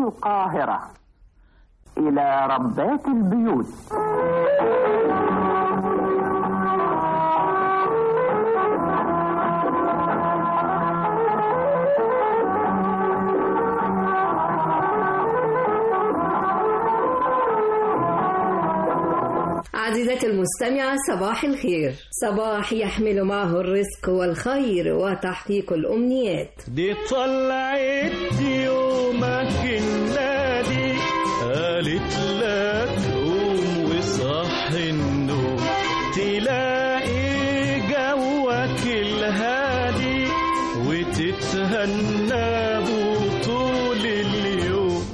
القاهرة إلى ربات البيوت عزيزتي المستمعة صباح الخير صباح يحمل معه الرزق والخير وتحقيق الأمنيات دي طلعت يومك النادي قالت لك قوم وصحي النوم تلاقي جوك الهادي وتتهنى طول اليوم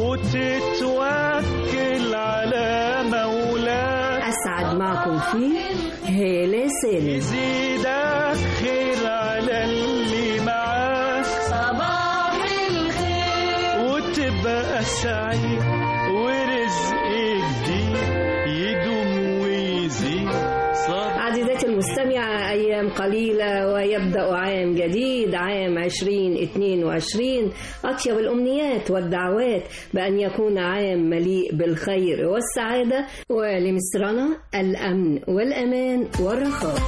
وتتوكل على مولاك أسعد معكم فيه هالة سالم يزيدك خير على اللي معاك صباح الخير وتبقى سعيد ورزق جديد يدوم ويزيد صباح عزيزتي المستمعة أيام قليلة ويبدأ عام جديد عام 2022 أطيب الأمنيات والدعوات بأن يكون عام مليء بالخير والسعادة ولمصرنا الأمن والأمان والرخاء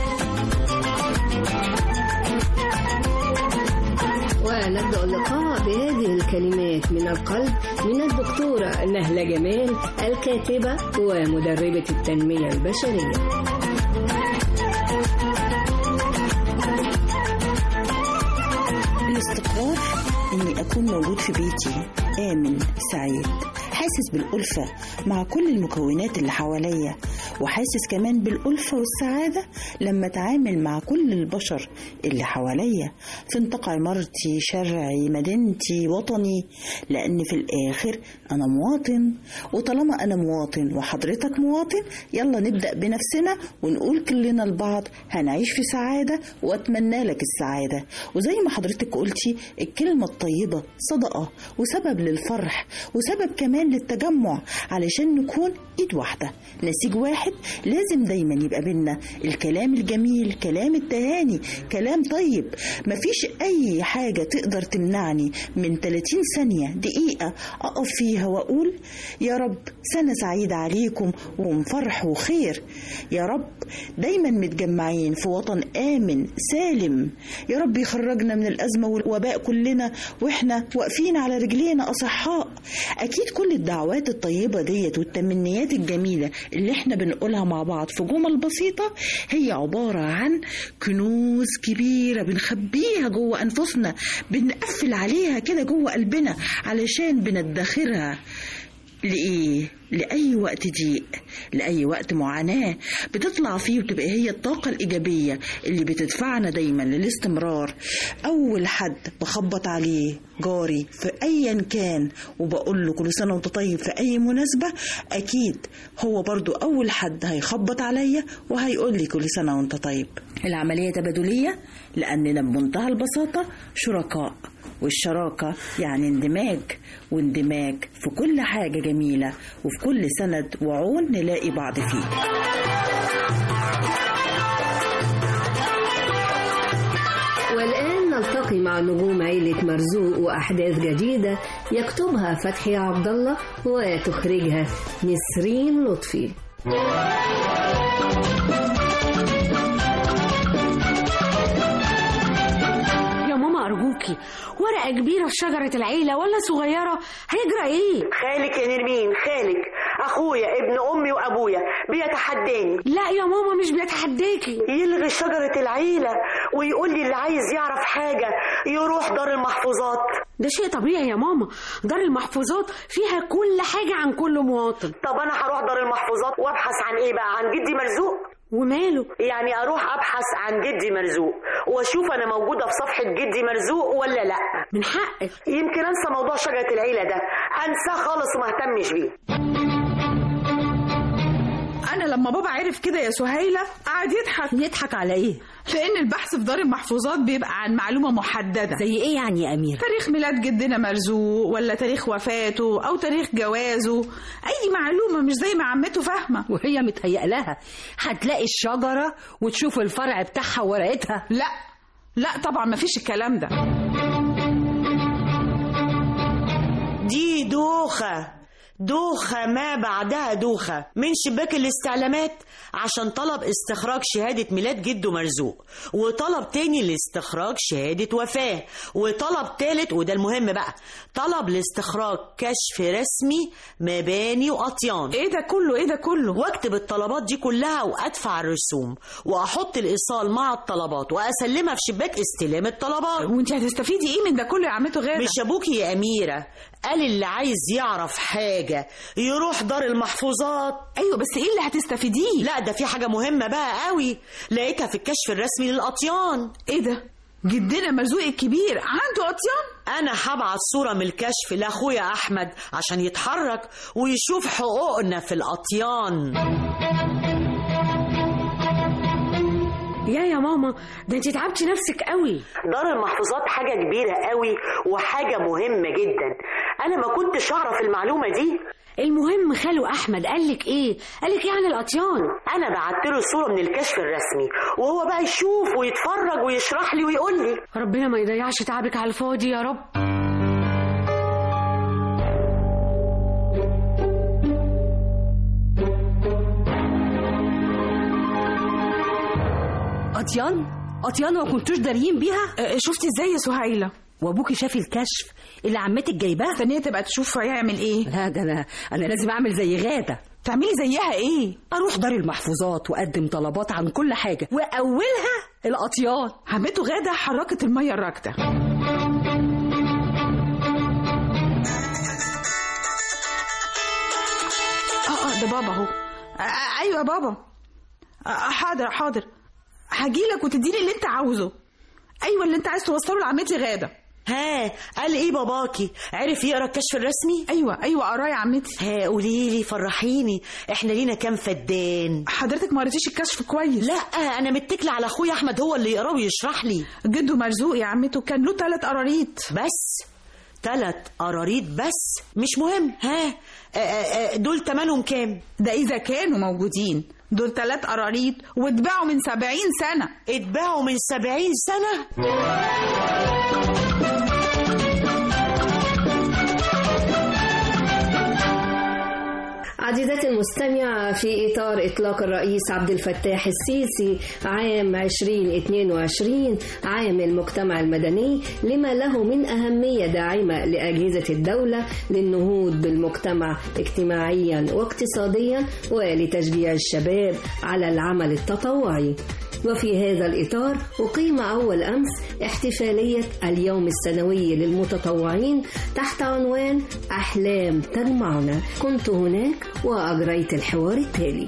ونبدأ اللقاء بهذه الكلمات من القلب من الدكتورة نهلة جمال الكاتبة ومدربة التنمية البشرية الاستقرار اني اكون موجود في بيتي امن سعيد حاسس بالألفة مع كل المكونات اللي حواليا وحاسس كمان بالألفة والسعادة لما أتعامل مع كل البشر اللي حواليا في نطاق عمارتي شرعي مدينتي وطني لأن في الآخر أنا مواطن وطالما أنا مواطن وحضرتك مواطن يلا نبدأ بنفسنا ونقول كلنا لبعض هنعيش في سعادة وأتمنى لك السعادة وزي ما حضرتك قلتي الكلمة الطيبة صدقة وسبب للفرح وسبب كمان للتجمع علشان نكون ايد واحدة نسيج واحد لازم دايما يبقى بينا الكلام الجميل كلام التهاني كلام طيب مفيش اي حاجة تقدر تمنعني من 30 ثانية دقيقة اقف فيها واقول يا رب سنة سعيدة عليكم وفرح وخير يا رب دايما متجمعين في وطن آمن سالم يا رب يخرجنا من الأزمة والوباء كلنا وإحنا واقفين على رجلينا أصحاء أكيد كل الدعوات الطيبة ديت والتمنيات الجميلة اللي إحنا بنقولها مع بعض في جمل بسيطة هي عبارة عن كنوز كبيرة بنخبيها جوه أنفسنا بنقفل عليها كده جوه قلبنا علشان بندخرها لإيه؟ لأي وقت ضيق لأي وقت معاناة بتطلع فيه وتبقى هي الطاقة الإيجابية اللي بتدفعنا دايما للاستمرار أول حد بخبط عليه جاري في أيا كان وبقول له كل سنة وأنت طيب في أي مناسبة أكيد هو برضو أول حد هيخبط عليا وهيقول لي كل سنة وأنت طيب العملية تبادلية لأننا بمنتهى البساطة شركاء والشراكة يعني اندماج واندماج في كل حاجة جميلة وفي كل سند وعون نلاقي بعض فيه والآن نلتقي مع نجوم عيلة مرزوق وأحداث جديدة يكتبها فتحي عبد الله وتخرجها نسرين لطفي يا ماما أرجوكي ورقة كبيرة في شجرة العيلة ولا صغيرة هيجرى إيه؟ خالك يا نرمين خالك اخويا ابن امي وابويا بيتحداني لا يا ماما مش بيتحداكي يلغي شجرة العيلة ويقول لي اللي عايز يعرف حاجة يروح دار المحفوظات ده شيء طبيعي يا ماما دار المحفوظات فيها كل حاجة عن كل مواطن طب انا هروح دار المحفوظات وابحث عن ايه بقى عن جدي مرزوق وماله يعني اروح ابحث عن جدي مرزوق واشوف انا موجودة في صفحة جدي مرزوق ولا لا من حقك يمكن انسى موضوع شجرة العيلة ده انساه خالص وما اهتمش بيه انا لما بابا عرف كده يا سهيلة قعد يضحك يضحك على ايه لان البحث في دار المحفوظات بيبقى عن معلومة محددة زي ايه يعني يا امير تاريخ ميلاد جدنا مرزوق ولا تاريخ وفاته او تاريخ جوازه اي معلومة مش زي ما عمته فاهمة وهي متهيأ لها هتلاقي الشجرة وتشوف الفرع بتاعها وورقتها لا لا طبعا مفيش الكلام ده دي دوخة دوخة ما بعدها دوخة من شباك الاستعلامات عشان طلب استخراج شهادة ميلاد جده مرزوق وطلب تاني لاستخراج شهادة وفاة وطلب تالت وده المهم بقى طلب لاستخراج كشف رسمي مباني وأطيان ايه ده كله ايه ده كله واكتب الطلبات دي كلها وادفع الرسوم واحط الايصال مع الطلبات واسلمها في شباك استلام الطلبات وانت هتستفيدي ايه من ده كله يا عمته غاده مش ابوكي يا اميره قال اللي عايز يعرف حاجه يروح دار المحفوظات ايوه بس ايه اللي هتستفيديه لا ده في حاجه مهمه بقى قوي لقيتها في الكشف الرسمي للاطيان ايه ده جدنا مرزوق الكبير عنده اطيان انا هبعت صوره من الكشف لاخويا احمد عشان يتحرك ويشوف حقوقنا في الاطيان يا يا ماما ده انت تعبتي نفسك قوي دار المحفوظات حاجة كبيرة قوي وحاجة مهمة جدا أنا ما كنتش أعرف المعلومة دي المهم خاله احمد قالك ايه قالك ايه عن الاطيان أنا بعت له الصورة من الكشف الرسمي وهو بقى يشوف ويتفرج ويشرح لي ويقول لي ربنا ما يضيعش تعبك على الفاضي يا رب اطيان اطيان ما كنتوش داريين بيها أه، شفتي ازاي يا سهيله وابوكي شاف الكشف اللي عمتك جايباه ثانيه تبقى تشوف هيعمل ايه لا ده انا انا لازم اعمل زي غاده تعملي زيها ايه اروح دار المحفوظات واقدم طلبات عن كل حاجه واولها الاطيان عمته غاده حركت الميه الراكده اه اه ده بابا اهو آه، آه، ايوه يا بابا آه، آه، حاضر حاضر هجيلك وتديني اللي انت عاوزه ايوه اللي انت عايز توصله لعمتي غاده ها قال إيه باباكي عرف يقرأ الكشف الرسمي ايوه ايوه قراه يا عمتي ها قولي لي فرحيني احنا لينا كام فدان حضرتك ما قريتيش الكشف كويس لا انا متكله على اخويا احمد هو اللي يقراه ويشرح لي جده مرزوق يا عمته كان له ثلاث قراريط بس تلات قراريط بس مش مهم ها آه، آه، آه، دول تمنهم كام ده اذا كانوا موجودين دول ثلاث قراريط واتباعوا من سبعين سنه اتباعوا من سبعين سنة عزيزاتي المستمعة في إطار إطلاق الرئيس عبد الفتاح السيسي عام 2022 عام المجتمع المدني لما له من أهمية داعمة لأجهزة الدولة للنهوض بالمجتمع اجتماعيا واقتصاديا ولتشجيع الشباب على العمل التطوعي وفي هذا الإطار أقيم أول أمس احتفالية اليوم السنوي للمتطوعين تحت عنوان أحلام تجمعنا كنت هناك وأجريت الحوار التالي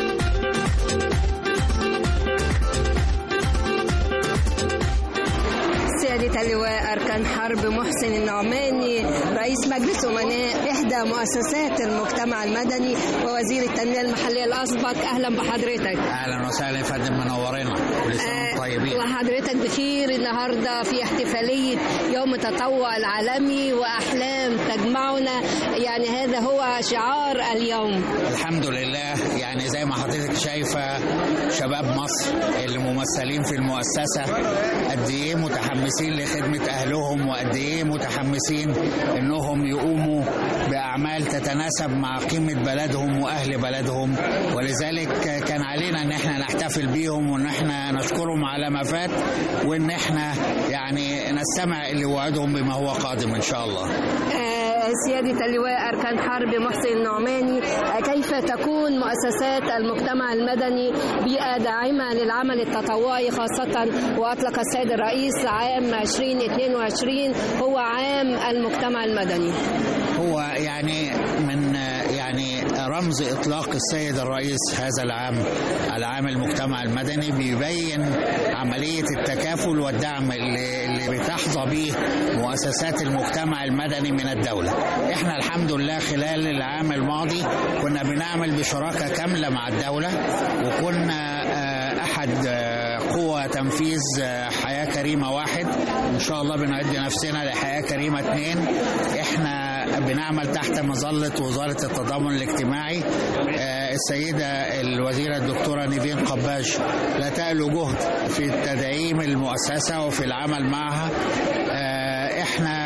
سيادة اللواء أركان حرب محسن النعماني رئيس مجلس أمناء إحدى مؤسسات المجتمع المدني ووزير التنمية المحلية الأسبق أهلا بحضرتك اهلا وسهلا يا فندم منورنا كل سنه وانتم طيبين وحضرتك بخير النهارده في احتفاليه يوم التطوع العالمي واحلام تجمعنا يعني هذا هو شعار اليوم الحمد لله يعني زي ما حضرتك شايفه شباب مصر اللي ممثلين في المؤسسه قد ايه متحمسين لخدمه اهلهم وقد ايه متحمسين انهم يقوموا باعمال تتناسب مع قيمه بلدهم واهل بلدهم ولذلك كان علينا ان احنا نحتفل بيهم وان احنا نشكرهم على ما فات وان احنا يعني نستمع لوعدهم بما هو قادم ان شاء الله آه، سيادة اللواء أركان حرب محسن النعماني آه، كيف تكون مؤسسات المجتمع المدني بيئة داعمة للعمل التطوعي خاصة وأطلق السيد الرئيس عام 2022 هو عام المجتمع المدني هو يعني من يعني رمز اطلاق السيد الرئيس هذا العام العام المجتمع المدني بيبين عمليه التكافل والدعم اللي, اللي بتحظى به مؤسسات المجتمع المدني من الدوله. احنا الحمد لله خلال العام الماضي كنا بنعمل بشراكه كامله مع الدوله وكنا آه، احد آه، قوى تنفيذ آه، حياه كريمه واحد ان شاء الله بنعد نفسنا لحياه كريمه اثنين احنا بنعمل تحت مظله وزاره التضامن الاجتماعي آه، السيده الوزيره الدكتوره نيفين قباش لا تألو جهد في تدعيم المؤسسه وفي العمل معها آه، احنا آه،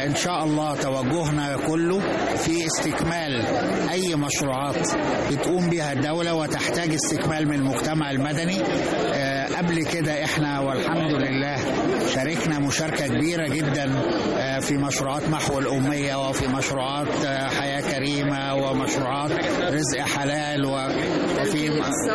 آه، ان شاء الله توجهنا كله في استكمال اي مشروعات بتقوم بها الدوله وتحتاج استكمال من المجتمع المدني آه، قبل كده احنا والحمد لله شاركنا مشاركه كبيره جدا آه، في مشروعات محو الاميه وفي مشروعات آه، حياه كريمه ومشروعات رزق حلال و- وفي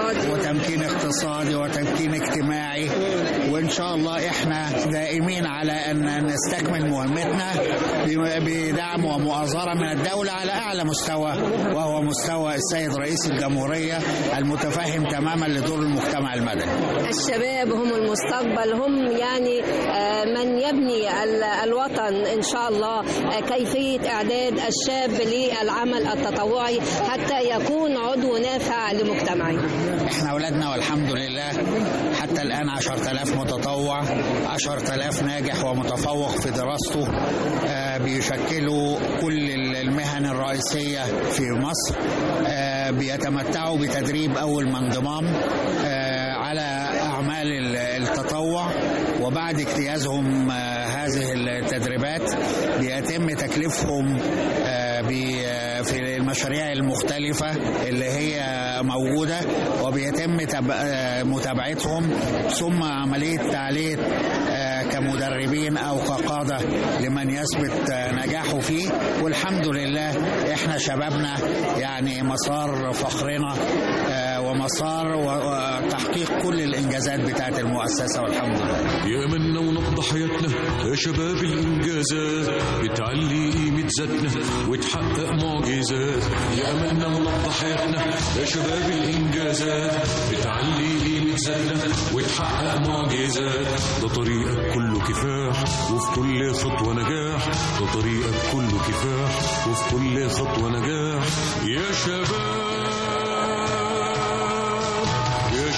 وتمكين اقتصادي وتمكين اجتماعي وان شاء الله احنا دائمين على ان نستكمل مهمتنا ب- بدعم ومؤازره من الدوله على اعلى مستوى وهو مستوى السيد رئيس الجمهوريه المتفهم تماما لدور المجتمع المدني. الشباب هم المستقبل هم يعني آه، من يبني ال- الوطن إن شاء الله آه، كيفية إعداد الشاب للعمل التطوعي حتى يكون عضو نافع لمجتمعه احنا اولادنا والحمد لله حتى الان 10000 متطوع 10000 ناجح ومتفوق في دراسته آه، بيشكلوا كل المهن الرئيسيه في مصر آه، بيتمتعوا بتدريب اول ما انضمام آه، على اعمال ال- التطوع وبعد اجتيازهم آه، هذه التدريبات بيتم تكليفهم آه، ب- آه، في المشاريع المختلفة اللي هي موجودة وبيتم تب- آه، متابعتهم ثم عملية تعلية آه، كمدربين أو كقادة لمن يثبت آه، نجاحه فيه والحمد لله احنا شبابنا يعني مسار فخرنا آه، ومسار و- وتحقيق كل الإنجازات بتاعت المؤسسة والحمد لله يا منا ونقضي حياتنا يا شباب الإنجازات بتعلي قيمة ذاتنا وتحقق معجزات يا منا ونقضي حياتنا يا شباب الإنجازات بتعلي قيمة ذاتنا وتحقق معجزات ده طريقك كله كفاح وفي كل خطوة نجاح ده طريقك كله كفاح وفي كل خطوة نجاح يا شباب يا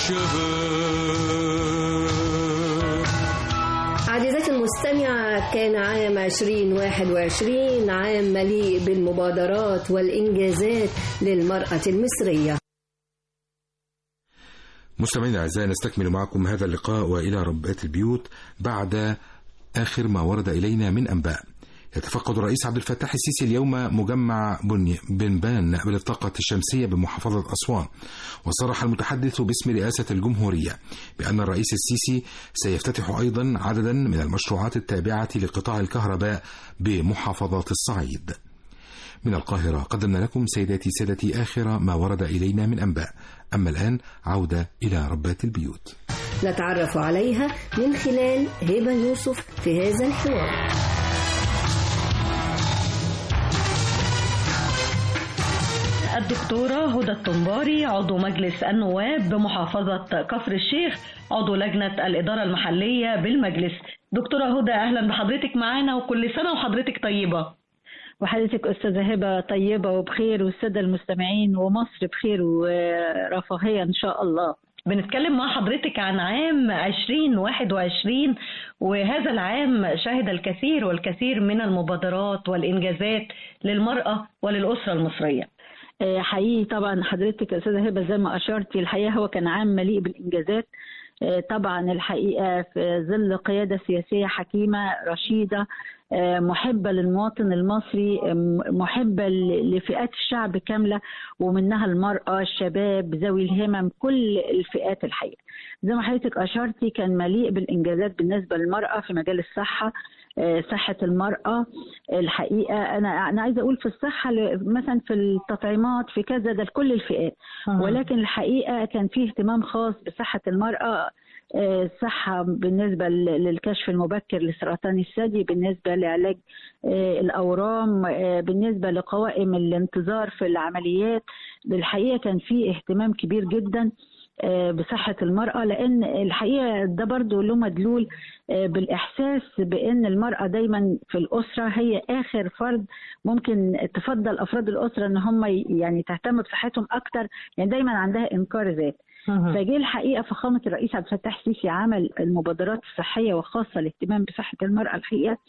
شباب عزيزتي المستمعة كان عام 2021 عام مليء بالمبادرات والإنجازات للمرأة المصرية مستمعينا الاعزاء نستكمل معكم هذا اللقاء والى ربات البيوت بعد اخر ما ورد الينا من انباء. يتفقد الرئيس عبد الفتاح السيسي اليوم مجمع بني بنبان بالطاقة الشمسية بمحافظة أسوان وصرح المتحدث باسم رئاسة الجمهورية بأن الرئيس السيسي سيفتتح أيضا عددا من المشروعات التابعة لقطاع الكهرباء بمحافظات الصعيد من القاهرة قدمنا لكم سيداتي سادتي آخر ما ورد إلينا من أنباء أما الآن عودة إلى ربات البيوت نتعرف عليها من خلال هبة يوسف في هذا الحوار الدكتورة هدى الطنباري عضو مجلس النواب بمحافظة كفر الشيخ عضو لجنة الإدارة المحلية بالمجلس دكتورة هدى أهلا بحضرتك معانا وكل سنة وحضرتك طيبة وحضرتك أستاذة هبة طيبة وبخير والسادة المستمعين ومصر بخير ورفاهية إن شاء الله بنتكلم مع حضرتك عن عام 2021 وهذا العام شهد الكثير والكثير من المبادرات والإنجازات للمرأة وللأسرة المصرية آه، حقيقي طبعا حضرتك يا استاذه هبه زي ما اشرتي الحقيقه هو كان عام مليء بالانجازات آه، طبعا الحقيقه في ظل قياده سياسيه حكيمه رشيده آه، محبه للمواطن المصري آه، محبه ل- لفئات الشعب كامله ومنها المراه الشباب ذوي الهمم كل الفئات الحقيقه زي ما حضرتك اشرتي كان مليء بالانجازات بالنسبه للمراه في مجال الصحه آه، صحة المرأة الحقيقة أنا أنا عايزة أقول في الصحة ل- مثلا في التطعيمات في كذا ده لكل الفئات آه. ولكن الحقيقة كان فيه اهتمام خاص بصحة المرأة آه، الصحة بالنسبة ل- للكشف المبكر لسرطان الثدي بالنسبة لعلاج آه، الأورام آه، بالنسبة لقوائم الانتظار في العمليات الحقيقة كان فيه اهتمام كبير جدا آه، بصحة المرأة لأن الحقيقة ده برضو له مدلول آه، بالإحساس بأن المرأة دايما في الأسرة هي آخر فرد ممكن تفضل أفراد الأسرة أن هم ي- يعني تهتم بصحتهم أكتر يعني دايما عندها إنكار ذات فجه الحقيقة فخامة الرئيس عبد الفتاح السيسي عمل المبادرات الصحية وخاصة الاهتمام بصحة المرأة الحقيقة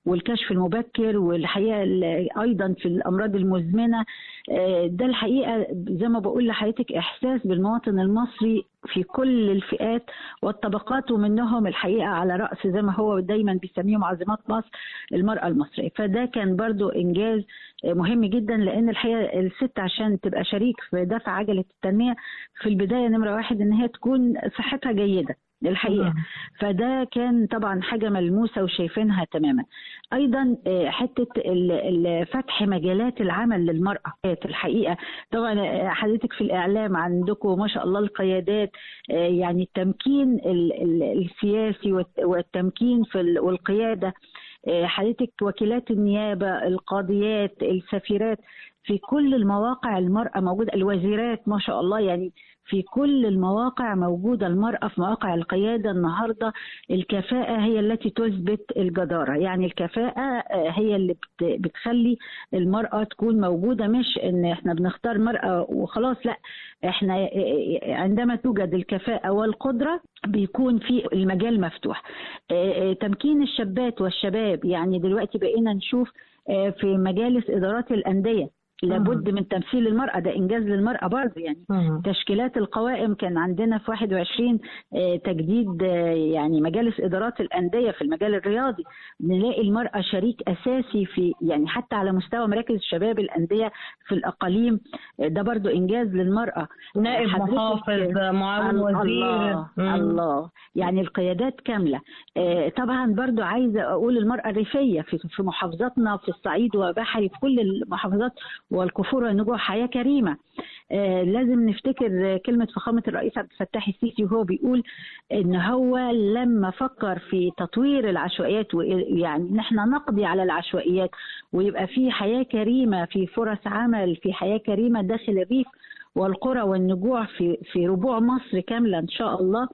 والكشف المبكر والحقيقه ال- ايضا في الامراض المزمنه آه، ده الحقيقه زي ما بقول لحضرتك احساس بالمواطن المصري في كل الفئات والطبقات ومنهم الحقيقه على راس زي ما هو دايما بيسميهم عاصمات مصر المراه المصريه فده كان برضو انجاز آه، مهم جدا لان الحقيقه الست عشان تبقى شريك في دفع عجله التنميه في البدايه نمره واحد ان هي تكون صحتها جيده الحقيقه فده كان طبعا حاجه ملموسه وشايفينها تماما ايضا آه، حته ال- ال- فتح مجالات العمل للمراه الحقيقه طبعا آه، حضرتك في الاعلام عندكم ما شاء الله القيادات آه، يعني التمكين ال- ال- السياسي والت- والتمكين في ال- والقياده آه، حضرتك وكيلات النيابه القاضيات السفيرات في كل المواقع المرأة موجودة الوزيرات ما شاء الله يعني في كل المواقع موجودة المرأة في مواقع القيادة النهاردة الكفاءة هي التي تثبت الجدارة يعني الكفاءة آه، هي اللي بت- بتخلي المرأة تكون موجودة مش ان احنا بنختار مرأة وخلاص لا احنا آه، آه، عندما توجد الكفاءة والقدرة بيكون في المجال مفتوح آه، آه، تمكين الشابات والشباب يعني دلوقتي بقينا نشوف آه، في مجالس إدارات الأندية لابد من تمثيل المرأة ده إنجاز للمرأة برضه يعني تشكيلات القوائم كان عندنا في 21 آه، تجديد آه، يعني مجالس إدارات الأندية في المجال الرياضي نلاقي المرأة شريك أساسي في يعني حتى على مستوى مراكز شباب الأندية في الأقاليم آه، ده برضه إنجاز للمرأة نائب حضرتك- محافظ، معاون الله- وزير. مم. الله يعني القيادات كاملة آه، طبعا برضو عايزة أقول المرأة الريفية في في محافظاتنا في الصعيد وبحري في كل المحافظات والكفور والنجوع حياة كريمة آه، لازم نفتكر كلمة فخامة الرئيس عبد الفتاح السيسي وهو بيقول إن هو لما فكر في تطوير العشوائيات ويعني إن احنا نقضي على العشوائيات ويبقى في حياة كريمة في فرص عمل في حياة كريمة داخل الريف والقرى والنجوع في في ربوع مصر كامله ان شاء الله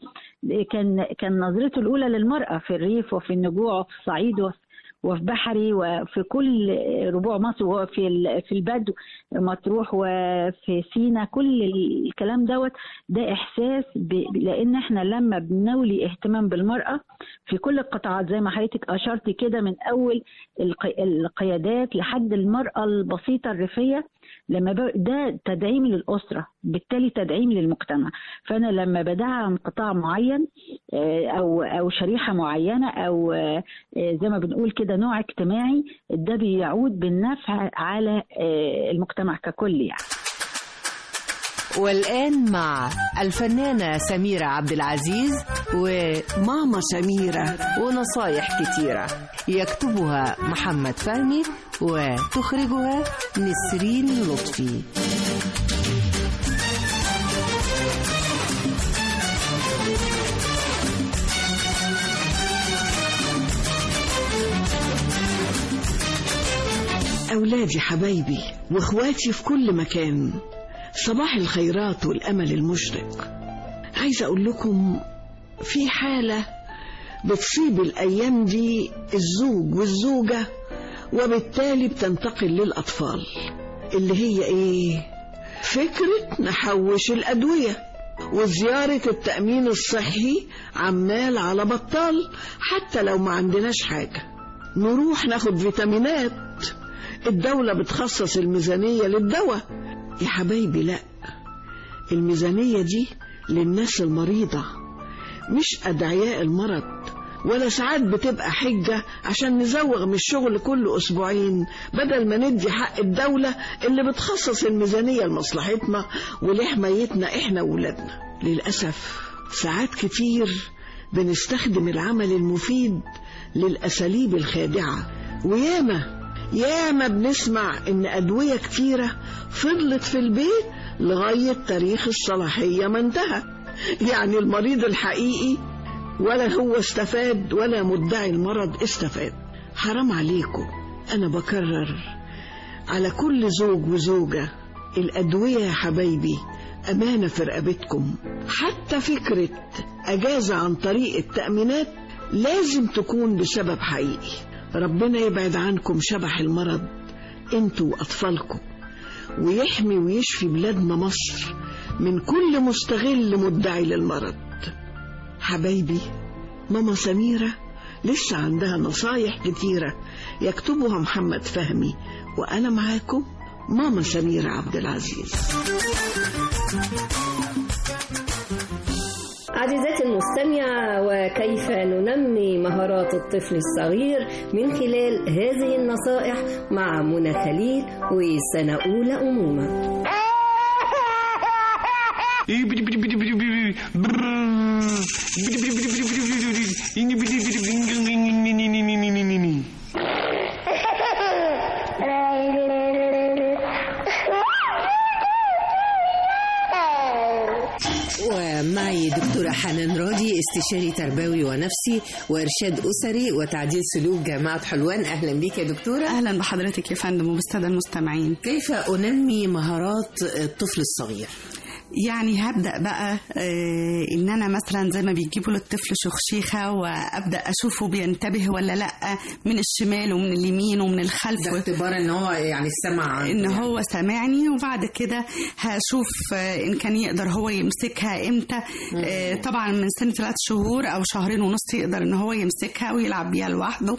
كان كان نظرته الاولى للمراه في الريف وفي النجوع وفي الصعيد وفي وفي بحري وفي كل ربوع مصر وفي ال- في البدو مطروح وفي سينا كل الكلام دوت ده احساس ب- لان احنا لما بنولي اهتمام بالمراه في كل القطاعات زي ما حضرتك اشرتي كده من اول القي- القيادات لحد المراه البسيطه الريفيه لما ب... ده تدعيم للأسرة بالتالي تدعيم للمجتمع فأنا لما بدعم قطاع معين آه، أو أو شريحة معينة أو آه، آه، زي ما بنقول كده نوع اجتماعي ده بيعود بالنفع على آه، المجتمع ككل يعني والآن مع الفنانة سميرة عبد العزيز وماما سميرة ونصايح كتيرة يكتبها محمد فهمي وتخرجها نسرين لطفي أولادي حبايبي وإخواتي في كل مكان صباح الخيرات والأمل المشرق عايزة أقول لكم في حالة بتصيب الأيام دي الزوج والزوجة وبالتالي بتنتقل للأطفال اللي هي إيه؟ فكرة نحوش الأدوية وزيارة التأمين الصحي عمال على بطال حتى لو ما عندناش حاجة نروح ناخد فيتامينات الدولة بتخصص الميزانية للدواء يا حبايبي لا الميزانية دي للناس المريضة مش أدعياء المرض ولا ساعات بتبقى حجة عشان نزوغ من الشغل كل أسبوعين بدل ما ندي حق الدولة اللي بتخصص الميزانية لمصلحتنا ولحمايتنا إحنا وولادنا للأسف ساعات كتير بنستخدم العمل المفيد للأساليب الخادعة وياما ياما بنسمع إن أدوية كتيرة فضلت في البيت لغاية تاريخ الصلاحية ما انتهى يعني المريض الحقيقي ولا هو استفاد ولا مدعي المرض استفاد حرام عليكم أنا بكرر على كل زوج وزوجة الأدوية يا حبايبي أمانة في رقبتكم حتى فكرة أجازة عن طريق التأمينات لازم تكون بسبب حقيقي ربنا يبعد عنكم شبح المرض انتوا وأطفالكم ويحمي ويشفي بلادنا مصر من كل مستغل مدعي للمرض حبايبي ماما سميرة لسه عندها نصايح كتيرة يكتبها محمد فهمي وأنا معاكم ماما سميرة عبد العزيز عزيزاتي المستمعة وكيف ننمي مهارات الطفل الصغير من خلال هذه النصائح مع منى خليل وسنة أولى أمومة ومعي دكتورة حنان راضي استشاري تربوي ونفسي وإرشاد أسري وتعديل سلوك جامعة حلوان أهلا بيك يا دكتورة أهلا بحضرتك يا فندم وبالسادة المستمعين كيف أنمي مهارات الطفل الصغير؟ يعني هبدا بقى آه ان انا مثلا زي ما بيجيبوا للطفل شخشيخه وابدا اشوفه بينتبه ولا لا من الشمال ومن اليمين ومن الخلف ده اختبار ان هو يعني سمع ان يعني. هو سامعني وبعد كده هشوف آه ان كان يقدر هو يمسكها امتى آه طبعا من سن ثلاث شهور او شهرين ونص يقدر ان هو يمسكها ويلعب بيها لوحده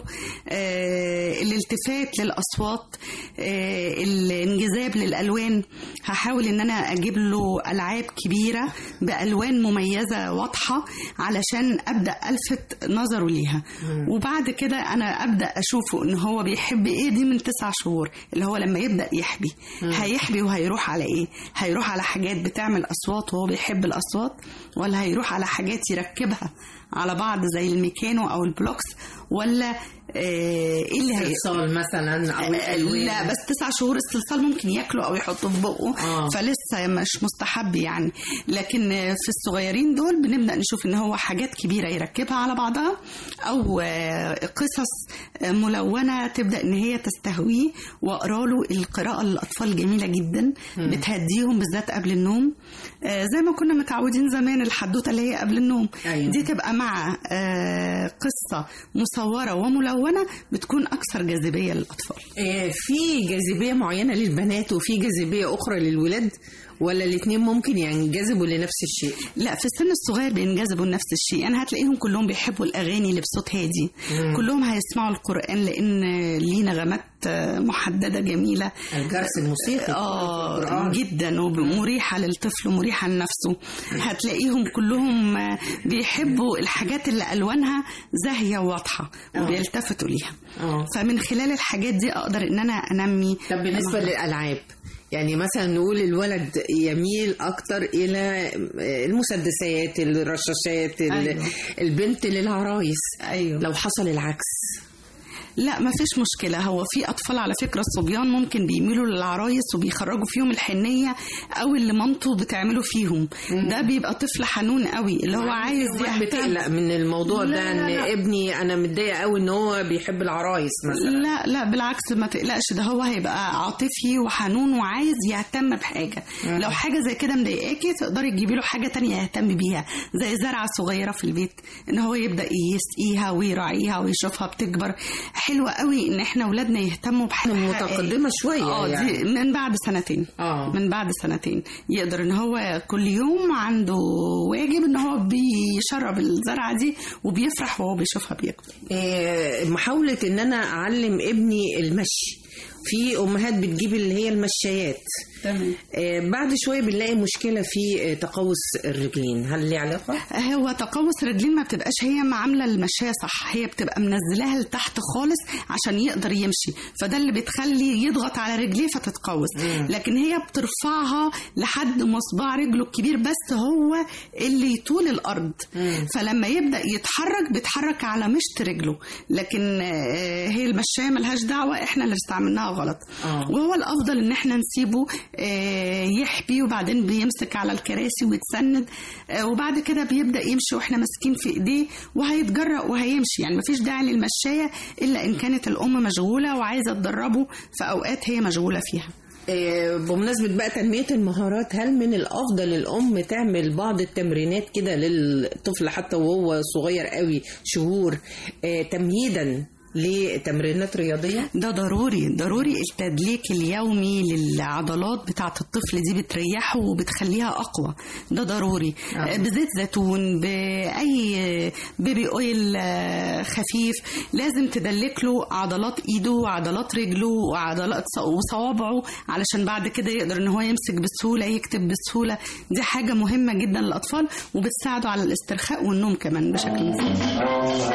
آه الالتفات للاصوات آه الانجذاب للالوان هحاول ان انا اجيب له العاب كبيره بالوان مميزه واضحه علشان ابدا الفت نظره ليها وبعد كده انا ابدا اشوفه ان هو بيحب ايه دي من تسع شهور اللي هو لما يبدا يحبي هيحبي وهيروح على ايه هيروح على حاجات بتعمل اصوات وهو بيحب الاصوات ولا هيروح على حاجات يركبها على بعض زي الميكانو او البلوكس ولا ايه اللي هي الصلصال مثلا او الالوان لا بس تسع شهور الصلصال ممكن ياكله او يحطه في بقه آه. فلسه مش مستحب يعني لكن في الصغيرين دول بنبدا نشوف ان هو حاجات كبيره يركبها على بعضها او آه، قصص ملونه تبدا ان هي تستهويه واقرا له القراءه للاطفال جميله جدا مم. بتهديهم بالذات قبل النوم آه، زي ما كنا متعودين زمان الحدوته اللي هي قبل النوم أيوة. دي تبقى مع آه، قصه مصوره وملونه بتكون اكثر جاذبيه للاطفال آه، في جاذبية معينة للبنات وفي جاذبية أخرى للولاد ولا الاثنين ممكن ينجذبوا لنفس الشيء؟ لا في السن الصغير بينجذبوا لنفس الشيء يعني هتلاقيهم كلهم بيحبوا الاغاني اللي بصوت هادي مم. كلهم هيسمعوا القران لان ليه نغمات آه، محدده جميله الجرس الموسيقي اه القرآن. جدا ومريحه للطفل ومريحه لنفسه هتلاقيهم كلهم آه، بيحبوا الحاجات اللي الوانها زاهيه وواضحه وبيلتفتوا ليها اه فمن خلال الحاجات دي اقدر ان انا انمي طب بالنسبة للألعاب يعني مثلا نقول الولد يميل أكتر إلى المسدسات الرشاشات ال- أيوة. البنت للعرايس أيوة. لو حصل العكس لا ما فيش مشكلة هو في أطفال على فكرة الصبيان ممكن بيميلوا للعرايس وبيخرجوا فيهم الحنية أو اللي مامته بتعمله فيهم ده بيبقى طفل حنون قوي اللي هو عايز واحد بتقلق من الموضوع لا، ده ان لا، لا. ابني انا متضايقه قوي ان هو بيحب العرايس مثلا لا لا بالعكس ما تقلقش ده هو هيبقى عاطفي وحنون وعايز يهتم بحاجة مم. لو حاجة زي كده مضايقاكي تقدري تجيبي له حاجة تانية يهتم بيها زي زرعة صغيرة في البيت ان هو يبدأ يسقيها ويراعيها ويشوفها بتكبر حلوة قوي ان احنا ولادنا يهتموا بحاجة متقدمة شوية اه يعني. دي من بعد سنتين اه من بعد سنتين يقدر ان هو كل يوم عنده واجب ان هو بيشرب الزرعة دي وبيفرح وهو بيشوفها بيكبر إيه، محاولة ان انا اعلم ابني المشي في امهات بتجيب اللي هي المشايات تمام إيه، بعد شوية بنلاقي مشكلة في إيه، تقوس الرجلين هل ليه علاقة؟ هو تقوس الرجلين ما بتبقاش هي عامله المشايه صح هي بتبقى منزلاها لتحت خالص عشان يقدر يمشي فده اللي بتخلي يضغط على رجليه فتتقوس مم. لكن هي بترفعها لحد ما صباع رجله الكبير بس هو اللي يطول الارض مم. فلما يبدا يتحرك بيتحرك على مشط رجله لكن آه، هي المشايه ملهاش دعوه احنا اللي استعملناها غلط آه. وهو الافضل ان احنا نسيبه آه، يحبي وبعدين بيمسك على الكراسي ويتسند آه، وبعد كده بيبدا يمشي واحنا ماسكين في ايديه وهيتجرأ وهيمشي يعني مفيش داعي للمشايه الا ان كانت الام مشغوله وعايزه تدربه في اوقات هي مشغوله فيها إيه، بمناسبة بقى تنمية المهارات هل من الأفضل الأم تعمل بعض التمرينات كده للطفل حتى وهو صغير قوي شهور إيه، تمهيدا لتمرينات رياضيه ده ضروري ضروري التدليك اليومي للعضلات بتاعه الطفل دي بتريحه وبتخليها اقوى ده ضروري آه. بزيت زيتون باي بيبي اويل آه، خفيف لازم تدلك له عضلات ايده وعضلات رجله وعضلات ص- وصوابعه علشان بعد كده يقدر ان هو يمسك بسهوله يكتب بسهوله دي حاجه مهمه جدا للاطفال وبتساعده على الاسترخاء والنوم كمان بشكل مفيد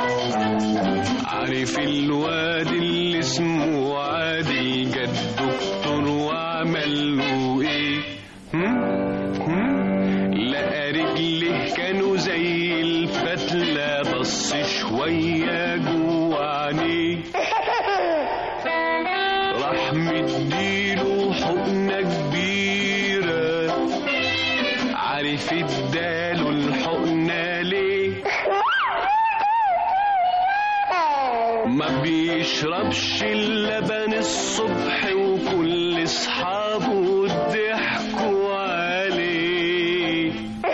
عارف الواد اللي اسمه عادل جد دكتور وعمل له ايه هم؟ هم؟ لقى رجله كانوا زي الفتلة بص شوية جوه عينيه راح مديله حقنة كبيرة عارف اداله الحقنة ليه ما بيشربش اللبن الصبح وكل اصحابه ضحكوا عليه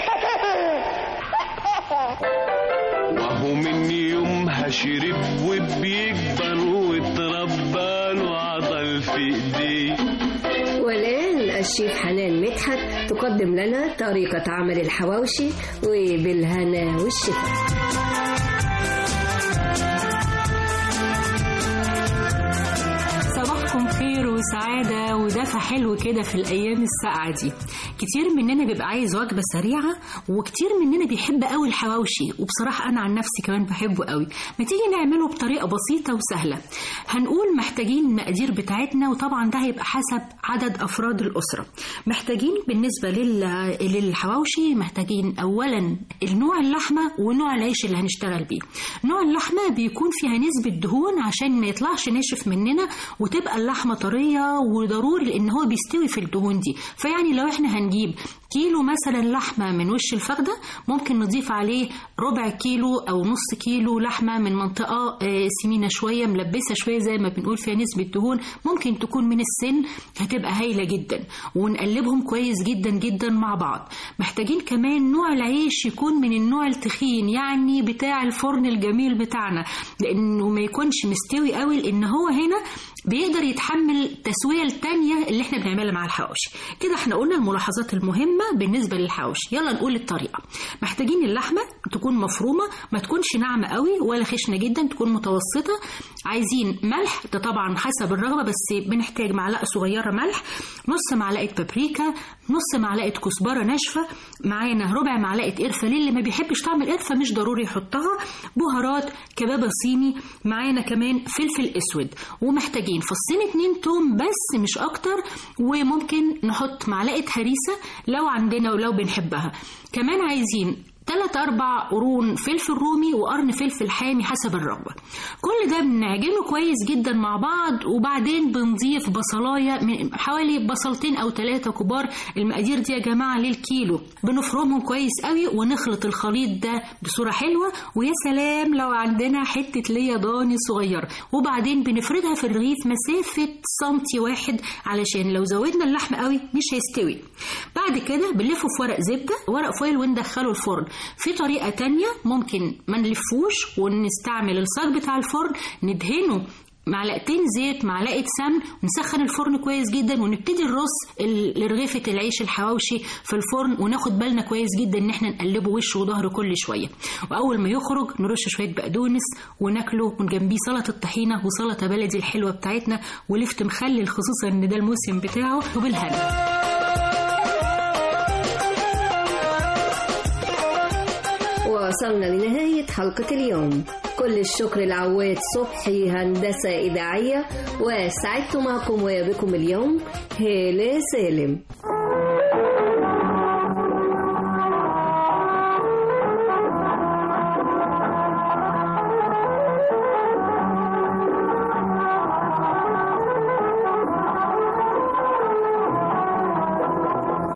وهو من يومها شرب وبيكبر واتربى له عضل في ايديه والآن الشيف حنان مدحت تقدم لنا طريقة عمل الحواوشي وبالهنا والشفا صباحكم خير وسعادة ودفى حلو كده في الأيام الساقعة دي كتير مننا بيبقى عايز وجبة سريعة وكتير مننا بيحب قوي الحواوشي وبصراحة أنا عن نفسي كمان بحبه قوي ما تيجي نعمله بطريقة بسيطة وسهلة هنقول محتاجين المقادير بتاعتنا وطبعا ده هيبقى حسب عدد أفراد الأسرة محتاجين بالنسبة لل- للحواوشي محتاجين أولا النوع اللحمة ونوع العيش اللي هنشتغل بيه نوع اللحمة بيكون فيها نسبة دهون عشان ما يطلعش ناشف مننا وتبقى اللحمة طرية وضروري لأن هو بيستوي في الدهون دي فيعني لو احنا هنجيب كيلو مثلا لحمة من وش الفخدة ممكن نضيف عليه ربع كيلو أو نص كيلو لحمة من منطقة آه، سمينة شوية ملبسة شوية زي ما بنقول فيها نسبة دهون ممكن تكون من السن هتبقى هايلة جدا ونقلبهم كويس جدا جدا مع بعض محتاجين كمان نوع العيش يكون من النوع التخين يعني بتاع الفرن الجميل بتاعنا لأنه ما يكونش مستوي قوي لأن هو هنا بيقدر يتحمل التسوية التانية اللي احنا بنعملها مع الحواوشي كده احنا قلنا الملاحظات المهمة بالنسبة للحواوشي يلا نقول الطريقة محتاجين اللحمة تكون مفرومة ما تكونش ناعمة قوي ولا خشنة جدا تكون متوسطة عايزين ملح ده طبعا حسب الرغبة بس بنحتاج معلقة صغيرة ملح نص معلقة بابريكا نص معلقة كزبرة ناشفة معانا ربع معلقة قرفة للي ما بيحبش طعم القرفة مش ضروري يحطها بهارات كبابة صيني معانا كمان فلفل اسود ومحتاجين فصين اتنين توم بس مش اكتر وممكن نحط معلقة هريسة لو عندنا ولو بنحبها كمان عايزين تلات أربع قرون فلفل رومي وقرن فلفل حامي حسب الرغبة كل ده بنعجنه كويس جدا مع بعض وبعدين بنضيف بصلاية من حوالي بصلتين أو ثلاثة كبار المقادير دي يا جماعة للكيلو بنفرمهم كويس قوي ونخلط الخليط ده بصورة حلوة ويا سلام لو عندنا حتة ليا ضاني صغير وبعدين بنفردها في الرغيف مسافة سنتي واحد علشان لو زودنا اللحم قوي مش هيستوي بعد كده بنلفه في ورق زبدة ورق فويل وندخله الفرن في طريقة تانية ممكن ما نلفوش ونستعمل الصاج بتاع الفرن ندهنه معلقتين زيت معلقة سمن ونسخن الفرن كويس جدا ونبتدي نرص ال- رغيفة العيش الحواوشي في الفرن وناخد بالنا كويس جدا ان احنا نقلبه وش وظهر كل شوية واول ما يخرج نرش شوية بقدونس وناكله وجنبيه سلطة طحينة وسلطة بلدي الحلوة بتاعتنا ولفت مخلل خصوصا ان ده الموسم بتاعه وبالهنا وصلنا لنهاية حلقة اليوم كل الشكر لعواد صبحي هندسة إذاعية وسعدت معكم وبكم اليوم هالة سالم